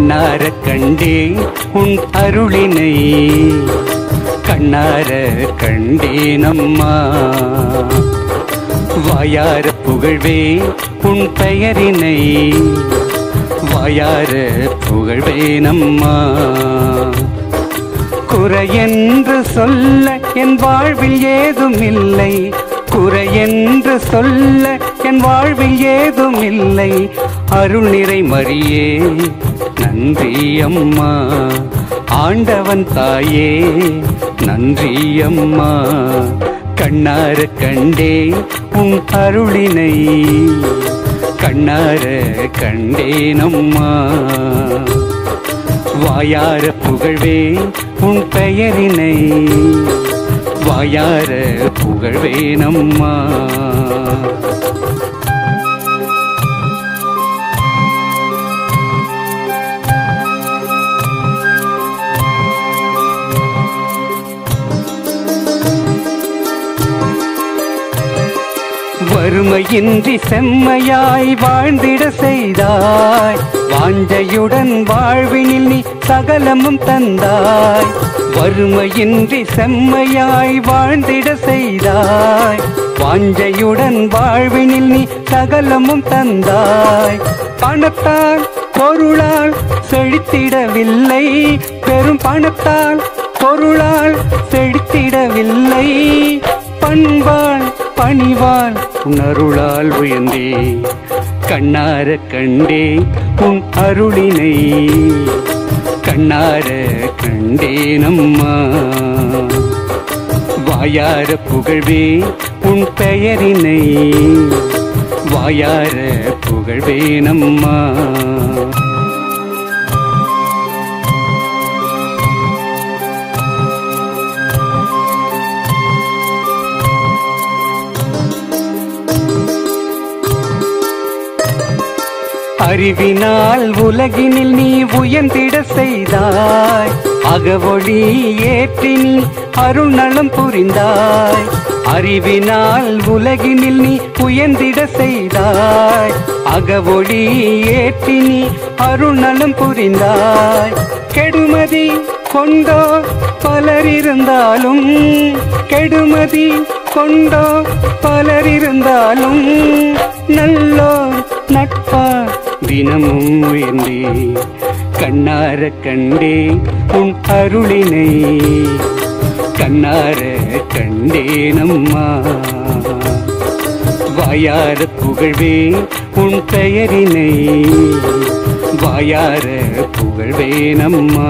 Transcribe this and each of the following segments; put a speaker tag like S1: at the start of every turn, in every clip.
S1: கண்ணார கண்டே உன் அருளினை கண்ணார கண்டேனம்மா வாயார புகழ்வே உன் பெயரினை வாயார புகழ்வேனம்மா குறையென்று சொல்ல என் வாழ்வில் ஏதும் இல்லை குறையென்று சொல்ல என் வாழ்வில் ஏதும் இல்லை அருள் நிறை மரியே நன்றி அம்மா ஆண்டவன் தாயே நன்றி அம்மா கண்ணார கண்டே உன் அருளினை கண்ணார கண்டேனம்மா வாயார புகழ்வே உன் பெயரினை வாயார புகழ்வேனம்மா வறுமையின்றி செம்மையாய் வாழ்ந்திட செய்தாய் வாஞ்சையுடன் வாழ்வினில் நீ சகலமும் தந்தாய் வறுமையின்றி செம்மையாய் வாழ்ந்திட செய்தாய் வாஞ்சையுடன் வாழ்வினில் நீ சகலமும் தந்தாய் பணத்தால் பொருளால் செழித்திடவில்லை பெரும் பணத்தால் பொருளால் செழித்திடவில்லை பண்பால் பணிவால் உணருளால் உயர்ந்தே கண்ணார கண்டே உன் அருளினை கண்ணார கண்டேனம்மா வாயார புகழ்வே உன் பெயரினை வாயார புகழ்வேனம்மா அறிவினால் உலகினில் நீ உயர்ந்திட செய்தாய் அகவொளி ஏற்றி நீ அருணலம் புரிந்தாய் அறிவினால் உலகினில் நீ உயர்ந்திட செய்தாய் அகவொளி ஏற்றி நீ அருணலம் புரிந்தாய் கெடுமதி கொண்டோ பலர் இருந்தாலும் கெடுமதி கொண்டோ பலர் இருந்தாலும் நல்லோர் நட்பா தினமும் உயர்ந்தே கண்ணார கண்டே உன் அருளினை கண்ணார கண்டேனம்மா வாயார புகழ்வே உன் பெயரினை வாயார புகழ்வேனம்மா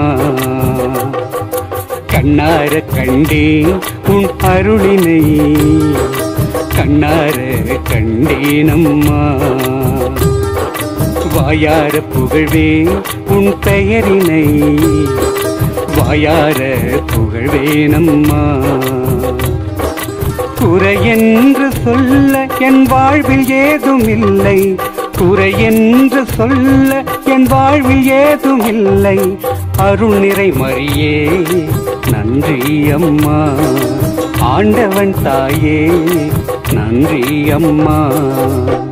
S1: கண்ணார கண்டே உன் அருளினை கண்ணார கண்டேனம்மா வாயார புகழ்வே உன் பெயரினை வாயார புகழ்வேனம்மா குறையென்று சொல்ல என் வாழ்வில் ஏதும் இல்லை குறையென்று சொல்ல என் வாழ்வில் ஏதும் இல்லை அருள் நிறை மரியே நன்றி அம்மா ஆண்டவன் தாயே நன்றி அம்மா